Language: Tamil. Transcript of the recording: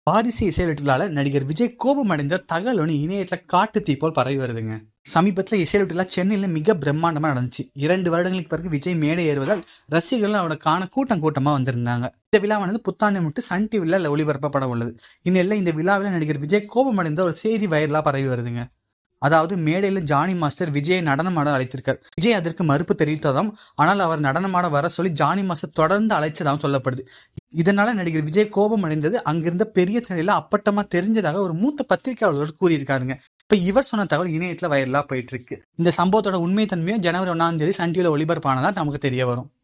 வாரிசு இசை வெளியீட்டுலால நடிகர் விஜய் கோபமடைந்த தகவல் ஒன்று இணையத்துல காட்டு தீ போல் பரவி வருதுங்க சமீபத்தில் இசை வெளியீட்டுலா சென்னையில் மிக பிரம்மாண்டமா நடந்துச்சு இரண்டு வருடங்களுக்கு பிறகு விஜய் மேடை ஏறுவதால் ரசிகர்கள் அவனை காண கூட்டம் கூட்டமா வந்திருந்தாங்க இந்த விழாவானது புத்தாண்டை முட்டு சன் டிவில ஒளிபரப்பப்பட உள்ளது இந்நிலையில் இந்த விழாவில் நடிகர் விஜய் கோபமடைந்த ஒரு செய்தி வைரலா பரவி வருதுங்க அதாவது மேடையில் ஜானி மாஸ்டர் விஜயை நடனமாட அழைத்திருக்கார் விஜய் அதற்கு மறுப்பு தெரிவித்ததாம் ஆனால் அவர் நடனமாட வர சொல்லி ஜானி மாஸ்டர் தொடர்ந்து அழைச்சதாகவும் சொல்லப்படுது இதனால நடிகர் விஜய் கோபம் அடைந்தது அங்கிருந்த பெரிய திரையில அப்பட்டமா தெரிஞ்சதாக ஒரு மூத்த பத்திரிகையாளர் கூறியிருக்காருங்க இப்ப இவர் சொன்ன தகவல் இணையத்துல வைரலா போயிட்டு இருக்கு இந்த சம்பவத்தோட உண்மை தன்மையும் ஜனவரி ஒன்னாம் தேதி சன் டிவில ஒளிபரப்பானதா நமக்கு தெரிய வரும்